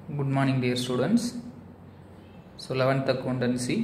Good morning, dear students. So eleventh accountancy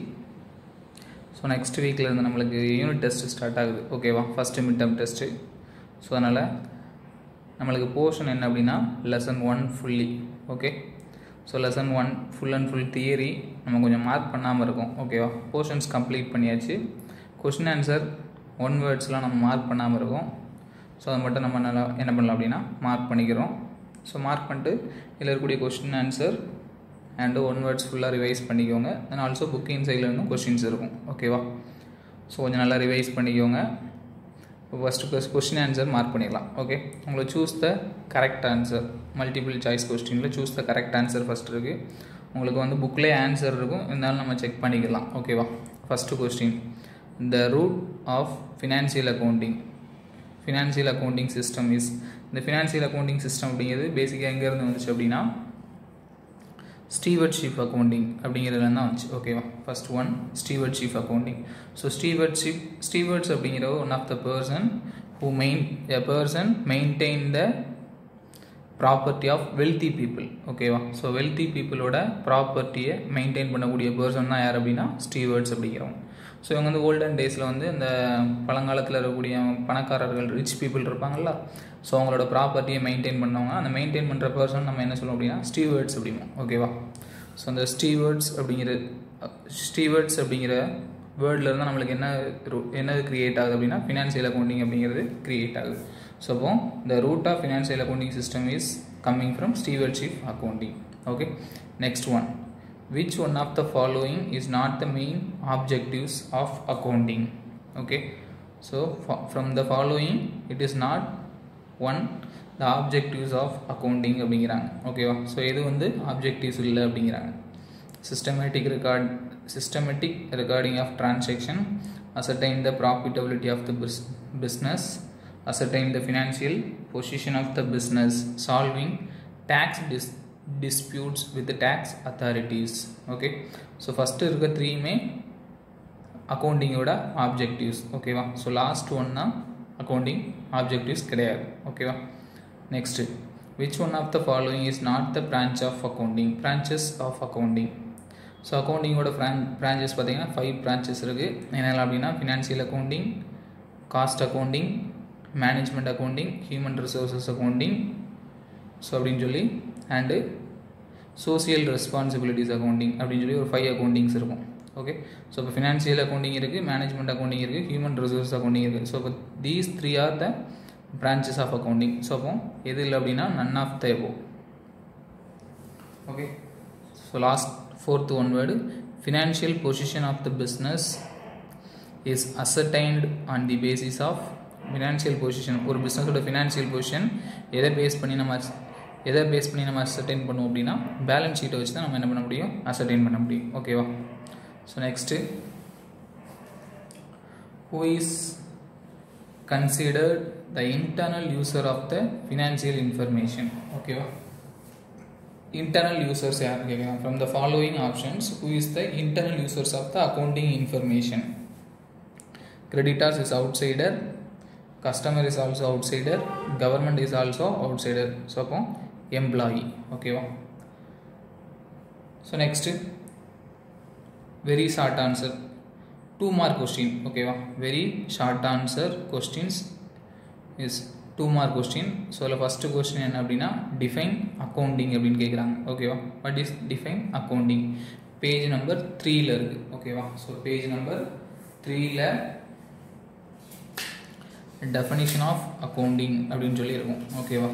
so next வீக்கில் இருந்து நம்மளுக்கு யூனிட் டெஸ்ட்டு ஸ்டார்ட் ஆகுது ஓகேவா first mid term test so அதனால் நம்மளுக்கு போர்ஷன் என்ன அப்படின்னா lesson one fully okay so lesson one full and full theory நம்ம கொஞ்சம் மார்க் பண்ணாமல் இருக்கோம் ஓகேவா போர்ஷன்ஸ் கம்ப்ளீட் பண்ணியாச்சு கொஷின் ஆன்சர் ஒன் வேர்ட்ஸ்லாம் நம்ம மார்க் பண்ணாமல் இருக்கோம் ஸோ அதை மட்டும் நம்ம நல்லா என்ன பண்ணலாம் அப்படின்னா மார்க் பண்ணிக்கிறோம் ஸோ மார்க் பண்ணிட்டு இதில் இருக்கக்கூடிய question answer and one words ஃபுல்லாக ரிவைஸ் பண்ணிக்கோங்க அண்ட் ஆல்சோ புக்கிங் சைடில் இருந்தும் கொஷின்ஸ் இருக்கும் ஓகேவா ஸோ கொஞ்சம் நல்லா ரிவைஸ் பண்ணிக்கோங்க இப்போ ஃபஸ்ட்டு கொஸ்டின் ஆன்சர் மார்க் பண்ணிடலாம் ஓகே உங்களை choose the correct answer multiple choice கொஸ்டினில் choose the correct answer first இருக்குது உங்களுக்கு வந்து புக்லேயே ஆன்சர் இருக்கும் இருந்தாலும் நம்ம செக் பண்ணிக்கலாம் ஓகேவா first question the root of financial accounting financial accounting system is இந்த ஃபினான்சியல் அக்கௌண்டிங் சிஸ்டம் அப்படிங்கிறது பேசிக்காக எங்கேருந்து வந்துச்சு அப்படின்னா ஸ்டீவர்ட்ஷிப் அக்கௌண்டிங் அப்படிங்கிறதுல தான் வந்துச்சு ஓகேவா first one stewardship accounting so stewardship stewards அப்படிங்கிற one of the person who main a person maintain the property of wealthy people ஓகேவா ஸோ வெல்த்தி பீப்புளோட ப்ராப்பர்ட்டியை மெயின்டைன் பண்ணக்கூடிய பர்சன் தான் யார் அப்படின்னா ஸ்டீவர்ட்ஸ் அப்படிங்கிறவங்க ஸோ இவங்க வந்து ஓல்டன் டேஸில் வந்து இந்த பழங்காலத்தில் இருக்கக்கூடிய பணக்காரர்கள் ரிச் பீப்புள் இருப்பாங்கள்ல ஸோ அவங்களோட ப்ராப்பர்ட்டியை மெயின்டைன் பண்ணவங்க அந்த மெயின்டைன் பண்ணுற பர்சன் நம்ம என்ன சொல்லுவோம் அப்படின்னா ஸ்டீவர்ட்ஸ் அப்படிமோ ஓகேவா ஸோ அந்த ஸ்டீவர்ட்ஸ் அப்படிங்கிற ஸ்டீவர்ட்ஸ் அப்படிங்கிற வேர்டில் இருந்தால் நம்மளுக்கு என்ன என்னது க்ரியேட் ஆகுது அப்படின்னா ஃபினான்சியல் அக்கௌண்டிங் அப்படிங்கிறது க்ரியேட் ஆகுது ஸோ அப்போ the root of financial accounting system is coming from stewardship accounting okay next one which one of the following is not the main objectives of accounting okay so from the following it is not one the objectives of accounting அப்படிங்கிறாங்க ஓகேவா so இது வந்து objectives இல்லை அப்படிங்கிறாங்க systematic record systematic recording of transaction ascertain the profitability of the bis business ascertain the financial position of the business solving tax dis disputes with tax authorities okay so first இருக்க த்ரீயுமே அக்கௌண்டிங்கோட objectives ஓகேவா so last ஒன்னா accounting objectives கிடையாது ஓகேவா next which one of the following is not the branch of accounting branches of accounting so அக்கௌண்டிங்கோட bran branches பார்த்தீங்கன்னா five branches இருக்குது என்னெல்லாம் அப்படின்னா financial accounting cost accounting management accounting human resources accounting so அப்படின்னு சொல்லி and social responsibilities accounting அப்படின்னு சொல்லி ஒரு ஃபைவ் அக்கௌண்டிங்ஸ் இருக்கும் ஓகே ஸோ இப்போ ஃபினான்ஷியல் அக்கௌண்டிங் இருக்குது மேனேஜ்மெண்ட் அக்கௌண்டிங் இருக்குது ஹியூமன் ரிசோர்ஸ் அக்கௌண்டிங் இருக்குது ஸோ இப்போ these three are the branches of accounting so அப்போ எது இல்லை அப்படின்னா none of the above okay so last fourth one word financial position of the business is ascertained on the basis of financial position ஒரு பிஸ்னஸோட financial position எதை base பண்ணி நம்ம எதை பேஸ் பண்ணி நம்ம அசர்டைன் பண்ணுவோம் அப்படின்னா பேலன்ஸ் ஷீட்டை வச்சு தான் நம்ம என்ன பண்ண முடியும் அசர்டைன் பண்ண முடியும் ஓகேவா so next who is considered the internal user of the financial information ஓகேவா இன்டர்னல் யூசர்ஸ் யார் கேட்கலாம் from the following options who is the internal users of the accounting information creditors is outsider customer is also outsider government is also outsider so அப்போ employee ஓகேவா so next very short answer two mark question ஓகேவா very short answer questions is two mark question so அதில் first question என்ன அப்படின்னா define accounting அப்படின்னு கேட்குறாங்க ஓகேவா what is define accounting page number த்ரீயில் இருக்குது ஓகேவா ஸோ பேஜ் நம்பர் த்ரீயில் டெஃபனிஷன் ஆஃப் அக்கௌண்டிங் அப்படின்னு சொல்லி இருக்கும் ஓகேவா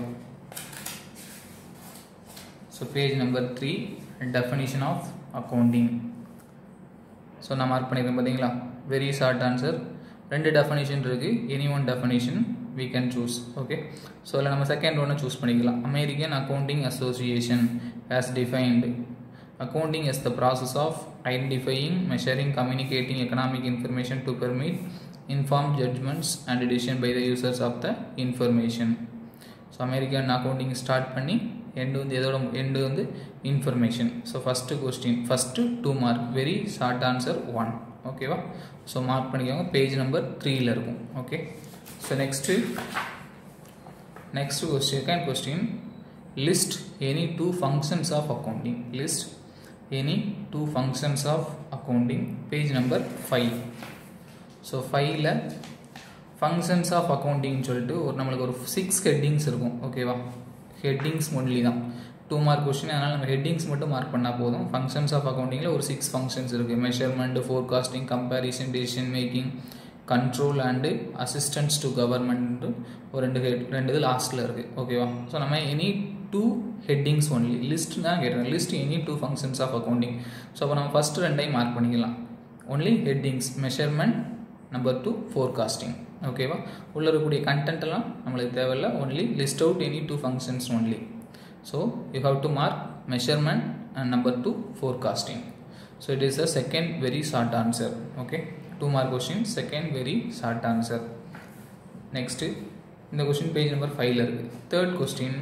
so page number three definition of accounting so நான் மார்க் பண்ணியிருக்கேன் பார்த்தீங்களா வெரி ஷார்ட் ஆன்சர் ரெண்டு டெஃபனிஷன் இருக்குது any one definition we can choose okay so அதில் நம்ம செகண்ட் ஒன்று சூஸ் பண்ணிக்கலாம் American accounting association as defined accounting is the process of identifying measuring communicating economic information to permit informed judgments and decision by the users of the information so American accounting start பண்ணி end வந்து எதோட end வந்து information so first question first two mark very short answer one ஓகேவா so mark பண்ணிக்கோங்க page number த்ரீயில் இருக்கும் okay so next next question second question list any two functions of accounting list any two functions of accounting page number five so ஃபைவ்ல functions of அக்கௌண்டிங்னு சொல்லிட்டு ஒரு நம்மளுக்கு ஒரு சிக்ஸ் ஹெட்டிங்ஸ் இருக்கும் ஓகேவா ஹெட்டிங்ஸ் ஒன்லி தான் டூ மார்க் கொஸ்டின் அதனால் நம்ம ஹெட்டிங்ஸ் மட்டும் மார்க் பண்ணால் போதும் ஃபங்க்ஷன்ஸ் ஆஃப் அக்கௌண்டிங்கில் ஒரு சிக்ஸ் ஃபங்க்ஷன்ஸ் இருக்குது measurement forecasting comparison decision making control and assistance to government ஒரு ரெண்டு ஹெட் ரெண்டு இது லாஸ்ட்டில் இருக்குது ஓகேவா ஸோ நம்ம any two headings only list தான் கேட்டிருக்கேன் list any two functions of accounting so அப்போ நம்ம ஃபஸ்ட்டு ரெண்டையும் மார்க் பண்ணிக்கலாம் only headings measurement number two forecasting ஓகேவா உள்ள இருக்கக்கூடிய கண்டென்ட் எல்லாம் நம்மளுக்கு தேவையில்ல only list out any two functions only so you have to mark measurement and number two forecasting so it is the second very short answer okay two mark question second very short answer next இந்த question page number ஃபைவ்ல இருக்குது third question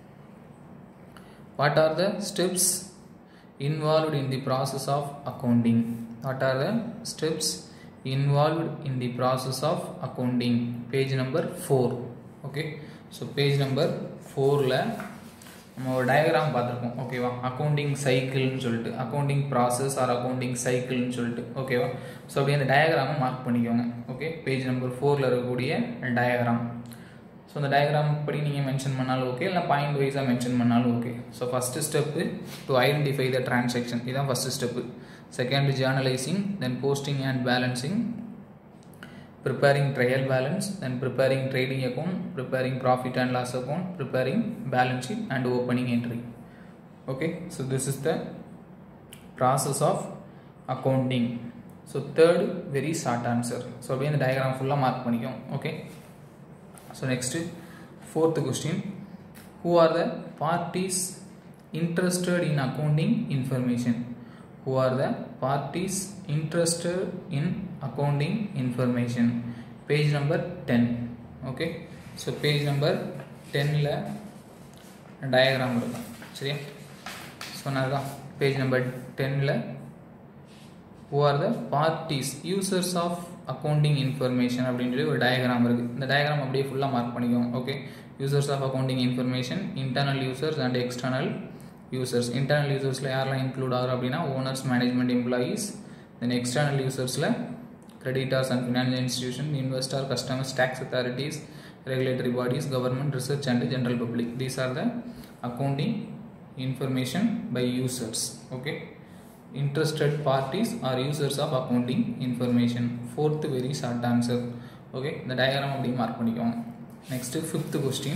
what are the steps involved in the process of accounting what are the steps involved in the process of accounting page number 4 okay so page number 4ல நம்ம ஒரு diagram பார்த்துருக்கோம் ஓகேவா accounting சைக்கிள்னு சொல்லிட்டு accounting process or accounting சைக்கிள்னு சொல்லிட்டு ஓகேவா ஸோ அப்படியே அந்த டயக்ராமை மார்க் பண்ணிக்கோங்க ஓகே பேஜ் நம்பர் ஃபோரில் இருக்கக்கூடிய டயக்ராம் ஸோ அந்த டயக்ராம் படி நீங்கள் மென்ஷன் பண்ணாலும் ஓகே இல்லை பாயிண்ட் வைஸாக மென்ஷன் பண்ணாலும் okay so first step to identify the transaction இதுதான் first step second journalizing then posting and balancing preparing trial balance then preparing trading account preparing profit and loss account preparing balance sheet and opening entry okay so this is the process of accounting so third very short answer so அப்படியே இந்த diagram full mark பண்ணிக்கும் okay so next fourth question who are the parties interested in accounting information who are the parties interested in accounting information page number 10 okay so page number 10 ல diagram இருக்கும் சரியா சொன்னதுதான் page number டென்னில் who are the parties users of accounting information அப்படின்னு சொல்லி ஒரு diagram இருக்குது இந்த டயக்ராம் அப்படியே ஃபுல்லாக மார்க் பண்ணிக்கோங்க okay users of accounting information internal users and external users internal யூசர்ஸில் யாரெல்லாம் இன்க்ளூட் ஆகும் அப்படின்னா owners management employees then external யூசர்ஸில் creditors and financial institution investor customers tax authorities regulatory bodies government research and general public these are the accounting information by users okay interested parties are users of accounting information fourth very short answer okay இந்த diagram அப்படியே mark பண்ணிக்கோங்க next fifth question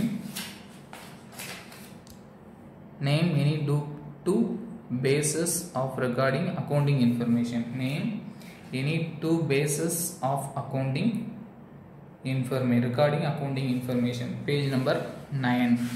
name any do two bases of regarding accounting information name any two bases of accounting information regarding accounting information page number 9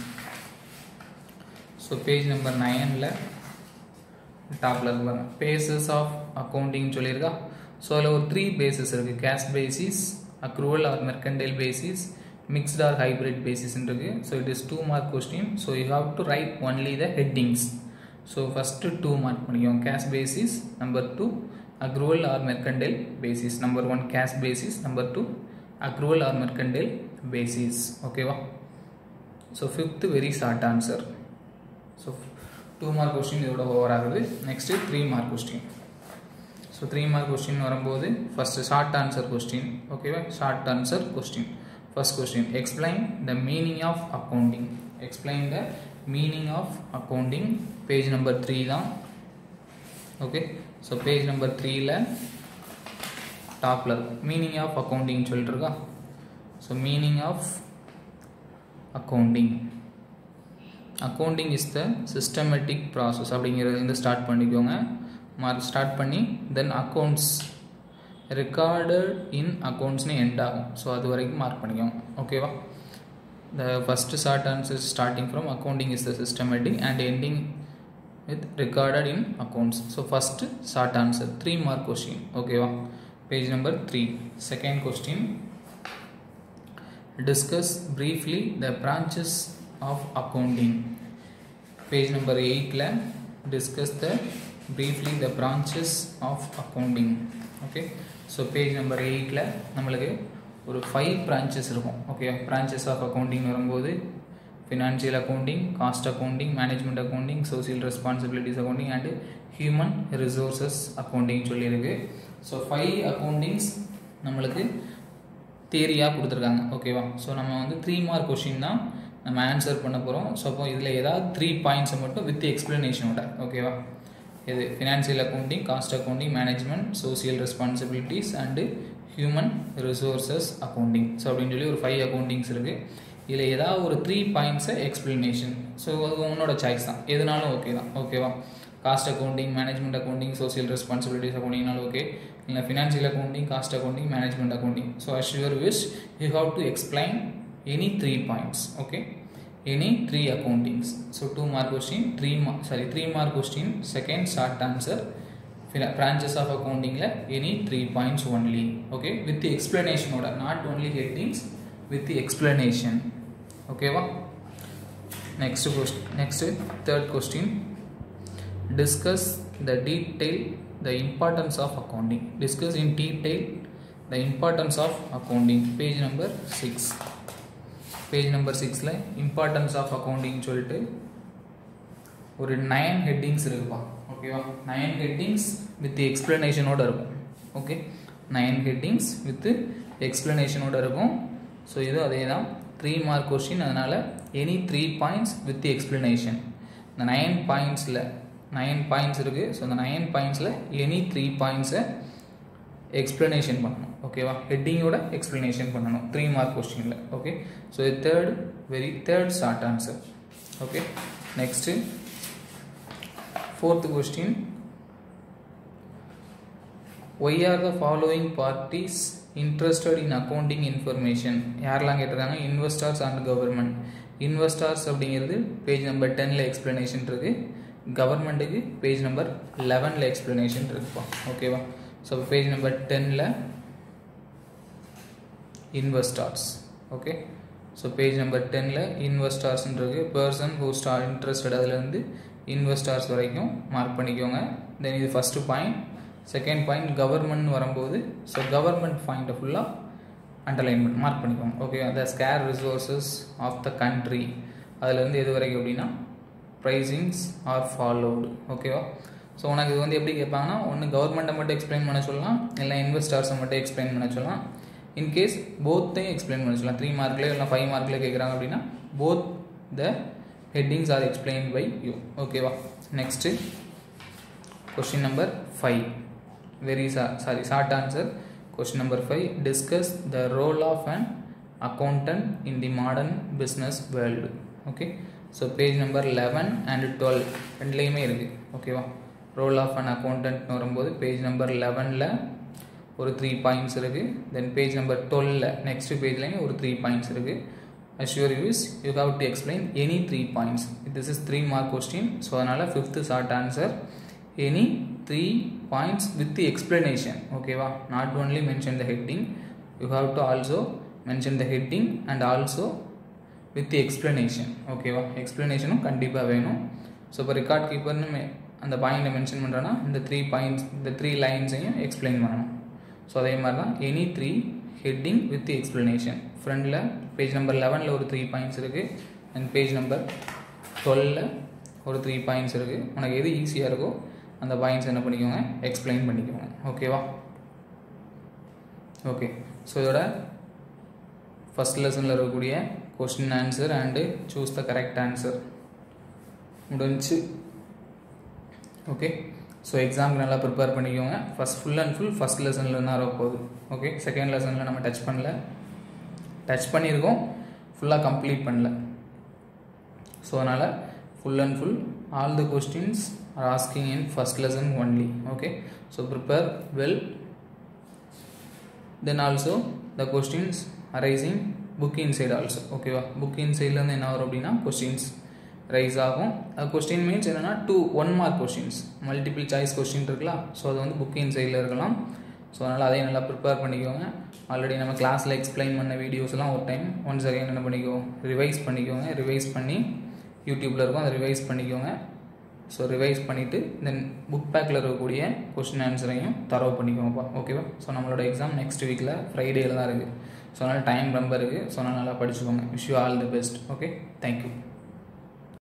so page number 9 ல டாப்பில் இருக்கு பாருங்க bases of accounting சொல்லியிருக்கா so அதில் ஒரு three bases இருக்குது cash basis accrual or mercantile basis mixed or hybrid basis இருக்கு so it is two mark question so you have to write only the headings so first two mark பண்ணிக்கோங்க cash basis number two accrual or mercantile basis number one cash basis number two accrual or mercantile basis ஓகேவா so fifth very short answer so two mark question இதோட over ஆகுது next three mark question so three mark question வரும்போது first short answer question ஓகேவா short answer question first question explain the meaning of accounting explain the meaning of accounting page number three தான் okay so page number த்ரீயில் டாப்பில் meaning of accounting சொல்லிட்டு இருக்கா so meaning of accounting accounting is the systematic process அப்படிங்கிறத வந்து start பண்ணிக்கோங்க mark start பண்ணி then accounts recorded in அக்கௌண்ட்ஸ்னு end ஆகும் ஸோ அது வரைக்கும் மார்க் பண்ணிக்கோங்க ஓகேவா the first short answer starting from accounting is the systematic and ending with recorded in accounts so first short answer three mark question ஓகேவா page number three second question discuss briefly the branches of accounting page number 8 la discuss the briefly the branches of accounting okay so page number 8 ல நம்மளுக்கு ஒரு five branches இருக்கும் okay branches of accounting வரும்போது financial accounting cost accounting management accounting social responsibilities accounting and human resources accounting சொல்லியிருக்கு so five accountings நம்மளுக்கு தியரியாக கொடுத்துருக்காங்க ஓகேவா ஸோ நம்ம வந்து த்ரீ மார்க் கொஷின் தான் நம்ம ஆன்சர் பண்ண போகிறோம் ஸோ அப்போ இதில் ஏதாவது த்ரீ பாயிண்ட்ஸை மட்டும் வித் எக்ஸ்ப்ளனேஷனோட ஓகேவா இது financial accounting cost accounting management social responsibilities and human resources accounting so அப்படின்னு சொல்லி ஒரு ஃபைவ் அக்கௌண்டிங்ஸ் இருக்குது இதில் ஏதாவது ஒரு த்ரீ பாயிண்ட்ஸை எக்ஸ்ப்ளனேஷன் ஸோ அது உன்னோட சாய்ஸ் தான் எதுனாலும் ஓகே தான் ஓகேவா cost accounting management accounting social responsibilities அக்கௌண்டிங்னாலும் ஓகே இல்லை financial accounting cost accounting management accounting so as your wish you have to explain any three points okay any three accountings so two mark question three mark sorry three mark question second short answer branches of அக்கௌண்டிங்கில் any three points only okay with எக்ஸ்பிளனேஷனோட not only headings with explanation ஓகேவா next question next third question discuss the detail the importance of accounting discuss in detail the importance of accounting page number 6 page number சிக்ஸில் importance of accounting சொல்லிட்டு ஒரு nine headings இருக்குப்பா ஓகேவா nine headings with எக்ஸ்பிளனேஷனோட இருக்கும் okay nine headings with எக்ஸ்பிளனேஷனோட இருக்கும் so இது அதே தான் த்ரீ மார்க் கொஸ்டின் அதனால் any three points with explanation இந்த நைன் பாயிண்ட்ஸில் நைன் பாயிண்ட்ஸ் இருக்குது ஸோ அந்த நைன் பாயிண்ட்ஸில் எனி த்ரீ பாயிண்ட்ஸை எக்ஸ்ப்ளனேஷன் பண்ணணும் ஓகேவா ஹெட்டிங்கோட எக்ஸ்ப்ளனேஷன் பண்ணணும் த்ரீ மார்க் கொஸ்டினில் ஓகே ஸோ இது third very third short answer okay next fourth question why are the following parties interested in accounting information யாரெல்லாம் கேட்டிருக்காங்க இன்வெஸ்டர்ஸ் அண்ட் கவர்மெண்ட் இன்வெஸ்டர்ஸ் அப்படிங்கிறது பேஜ் நம்பர் டெனில் எக்ஸ்ப்ளனேஷன் இருக்குது கவர்மெண்ட்டுக்கு பேஜ் நம்பர் லெவனில் explanation இருக்குப்பா ஓகேவா ஸோ பேஜ் நம்பர் டெனில் investors okay so page number டெனில் இன்வெஸ்டார்ஸ்ன்றது பர்சன் ஹூ ஸ்டார் இன்ட்ரெஸ்டட் அதுலேருந்து இன்வெஸ்டார்ஸ் வரைக்கும் மார்க் பண்ணிக்கோங்க தென் இது first point second point government வரும்போது ஸோ கவர்மெண்ட் பாயிண்ட்டை ஃபுல்லாக அண்டர்லைன்மெண்ட் மார்க் பண்ணிக்கோங்க okay the scarce resources of the country அதுலேருந்து எது வரைக்கும் அப்படின்னா ப்ரைஸிங்ஸ் ஆர் ஃபாலோடு ஓகேவா ஸோ உனக்கு இது வந்து எப்படி கேட்பாங்கன்னா ஒன்று கவர்மெண்ட்டை மட்டும் எக்ஸ்பிளைன் பண்ண சொல்லலாம் இல்லை இன்வெஸ்டர்ஸை மட்டும் எக்ஸ்பிளைன் பண்ண சொல்லலாம் இன்கேஸ் போத்தையும் எக்ஸ்பிளைன் பண்ண சொல்லலாம் த்ரீ மார்க்லேயே இல்லை ஃபைவ் மார்க்லேயே கேட்குறாங்க அப்படின்னா both the headings are explain by you ஓகேவா next question number five very சா sorry short answer question number five discuss the role of an accountant in the modern business world okay so page number eleven and twelve ரெண்டுலேயுமே இருக்குது ஓகேவா role of an அக்கௌண்டன்ட்னு வரும்போது page number லெவனில் ஒரு three points இருக்குது then page number டுவெலில் next பேஜ்லேயும் ஒரு த்ரீ பாயிண்ட்ஸ் இருக்குது assure use you have to explain any three points this is three mark question so அதனால் fifth short answer any three points with explanation ஓகேவா not only mention the heading you have to also mention the heading and also with explanation ஓகேவா எக்ஸ்பிளனேஷனும் கண்டிப்பாக வேணும் so இப்போ record கீப்பர்னு அந்த பாயிண்ட்டை mention பண்ணுறேன்னா இந்த த்ரீ பாயிண்ட்ஸ் இந்த த்ரீ லைன்ஸையும் எக்ஸ்பிளைன் பண்ணணும் ஸோ அதே மாதிரி தான் any three heading with explanation ஃப்ரண்டில் பேஜ் நம்பர் லெவனில் ஒரு த்ரீ பாயிண்ட்ஸ் இருக்குது அண்ட் பேஜ் நம்பர் டுவெலில் ஒரு த்ரீ பாயிண்ட்ஸ் இருக்குது உனக்கு எது ஈஸியாக இருக்கோ அந்த பாயிண்ட்ஸ் என்ன பண்ணிக்கோங்க எக்ஸ்பிளைன் பண்ணிக்கோங்க ஓகேவா ஓகே ஸோ இதோட ஃபஸ்ட் லெசனில் இருக்கக்கூடிய question answer and choose the correct answer முடிஞ்சு ஓகே ஸோ எக்ஸாமுக்கு நல்லா ப்ரிப்பேர் பண்ணிக்கோங்க first full and full first லெசனில் தான் வர போகுது ஓகே செகண்ட் லெசனில் நம்ம டச் பண்ணல டச் பண்ணியிருக்கோம் ஃபுல்லாக கம்ப்ளீட் பண்ணல ஸோ அதனால் full and full all the questions are asking in first lesson only okay so prepare well then also the questions arising book inside also ஓகேவா புக் இன்சைட்லேருந்து என்ன வரும் அப்படின்னா கொஸ்டின்ஸ் ரைஸ் ஆகும் கொஸ்டின் மீன்ஸ் என்னென்னா two one mark questions multiple choice question இருக்கலாம் so அது வந்து புக் இன்சைடில் இருக்கலாம் ஸோ அதனால் அதையும் நல்லா ப்ரிப்பேர் பண்ணிக்கோங்க ஆல்ரெடி நம்ம கிளாஸில் எக்ஸ்பிளைன் பண்ண வீடியோஸ்லாம் ஒரு டைம் ஒன்ஸ் அகைன் என்ன பண்ணிக்கோ ரிவைஸ் பண்ணிக்கோங்க ரிவைஸ் பண்ணி யூடியூப்பில் இருக்கும் அதை ரிவைஸ் பண்ணிக்கோங்க ஸோ ரிவைஸ் பண்ணிவிட்டு தென் புக் பேக்கில் இருக்கக்கூடிய கொஸ்டின் ஆன்சரையும் தரவு பண்ணிக்கோங்கப்பா ஓகேவா ஸோ நம்மளோட எக்ஸாம் நெக்ஸ்ட் வீக்கில் ஃப்ரைடேயில் தான் இருக்குது ஸோ அதனால் டைம் ரொம்ப இருக்குது ஸோ அதனால் நல்லா படிச்சுக்கோங்க wish you all the best okay thank you